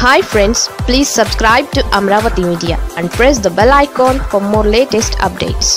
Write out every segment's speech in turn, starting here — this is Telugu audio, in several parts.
hi friends please subscribe to Amaravati media and press the bell icon for more latest updates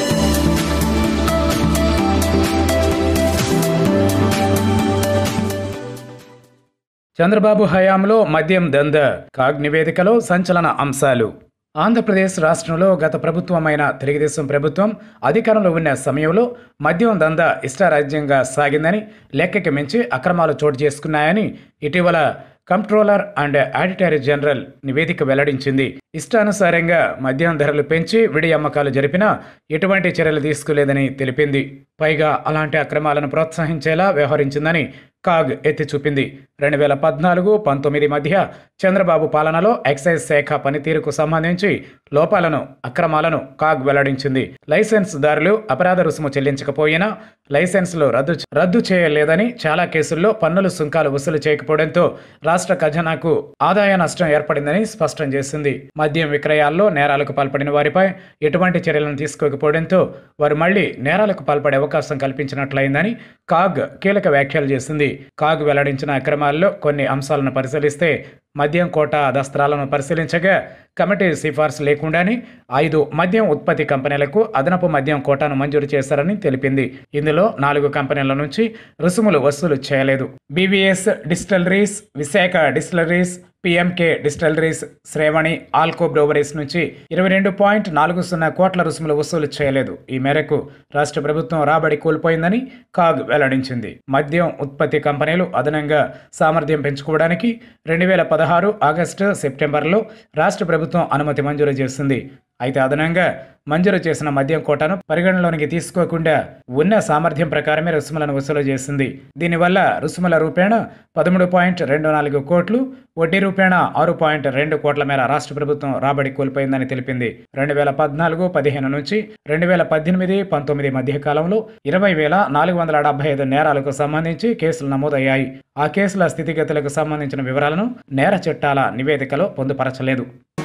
Chandrababu హయాంలో మద్యం దంద కాగ్ నివేదికలో సంచలన అంశాలు ఆంధ్రప్రదేశ్ రాష్ట్రంలో గత ప్రభుత్వమైన తెలుగుదేశం ప్రభుత్వం అధికారంలో ఉన్న సమయంలో మద్యం దంద ఇష్టారాజ్యంగా సాగిందని లెక్కకి మించి అక్రమాలు చోటు చేసుకున్నాయని ఇటీవల కంప్ట్రోలర్ అండ్ ఆడిటర్ జనరల్ నివేదిక వెల్లడించింది ఇష్టానుసారంగా మద్యం ధరలు పెంచి విడి అమ్మకాలు జరిపినా ఎటువంటి చర్యలు తీసుకోలేదని తెలిపింది పైగా అలాంటి అక్రమాలను ప్రోత్సహించేలా వ్యవహరించిందని కాగ్ ఎత్తి చూపింది రెండు వేల పద్నాలుగు పంతొమ్మిది మధ్య చంద్రబాబు పాలనలో ఎక్సైజ్ శాఖ పనితీరుకు సంబంధించి లోపాలను అక్రమాలను కాగ్ వెల్లడించింది లైసెన్స్ దారులు అపరాధ రుసుము చెల్లించకపోయినా లైసెన్సులు రద్దు రద్దు చేయలేదని చాలా కేసుల్లో పన్నులు సుంకాలు వసూలు చేయకపోవడంతో రాష్ట్ర ఖజానాకు ఆదాయ నష్టం ఏర్పడిందని స్పష్టం చేసింది మద్యం విక్రయాల్లో నేరాలకు పాల్పడిన వారిపై ఎటువంటి చర్యలను తీసుకోకపోవడంతో వారు మళ్లీ నేరాలకు పాల్పడే అవకాశం కల్పించినట్లయిందని కాగ్ కీలక వ్యాఖ్యలు చేసింది కాగ్ వెల్లడించిన అక్రమాల్లో కొన్ని అంశాలను పరిశీలిస్తే మద్యం కోటా దస్త్రాలను పరిశీలించగా కమిటీ సిఫార్సు లేకుండానే ఐదు మద్యం ఉత్పత్తి కంపెనీలకు అదనపు మద్యం కోటాను మంజూరు చేశారని తెలిపింది ఇందులో నాలుగు కంపెనీల నుంచి రుసుములు వసూలు చేయలేదు BVS distilleries Visakha distilleries PMK distilleries Srevani alco breweries నుంచి ఇరవై రెండు పాయింట్ నాలుగు సున్నా కోట్ల రుసుములు వసూలు చేయలేదు ఈ మేరకు రాష్ట్ర ప్రభుత్వం రాబడి కోల్పోయిందని కాగ్ వెల్లడించింది మద్యం ఉత్పత్తి కంపెనీలు అదనంగా సామర్థ్యం పెంచుకోవడానికి రెండు వేల పదహారు ఆగస్టు సెప్టెంబర్లో రాష్ట్ర ప్రభుత్వం అనుమతి మంజూరు చేసింది అయితే అదనంగా మంజూరు చేసిన మద్యం కోటాను పరిగణలోనికి తీసుకోకుండా ఉన్న సామర్థ్యం ప్రకారమే రుసుములను వసూలు చేసింది దీనివల్ల రుసుముల రూపేణ పదమూడు పాయింట్ రెండు నాలుగు కోట్లు వడ్డీ రూపేణ ఆరు పాయింట్ రెండు కోట్ల మేర రాష్ట్ర ప్రభుత్వం రాబడి కోల్పోయిందని తెలిపింది రెండు వేల పద్నాలుగు పదిహేను నుంచి రెండు వేల పద్దెనిమిది పంతొమ్మిది మధ్య కాలంలో ఇరవై వేల నాలుగు వందల డెబ్బై ఐదు నేరాలకు సంబంధించి కేసులు నమోదయ్యాయి ఆ కేసుల స్థితిగతులకు సంబంధించిన వివరాలను నేర చట్టాల నివేదికలో పొందుపరచలేదు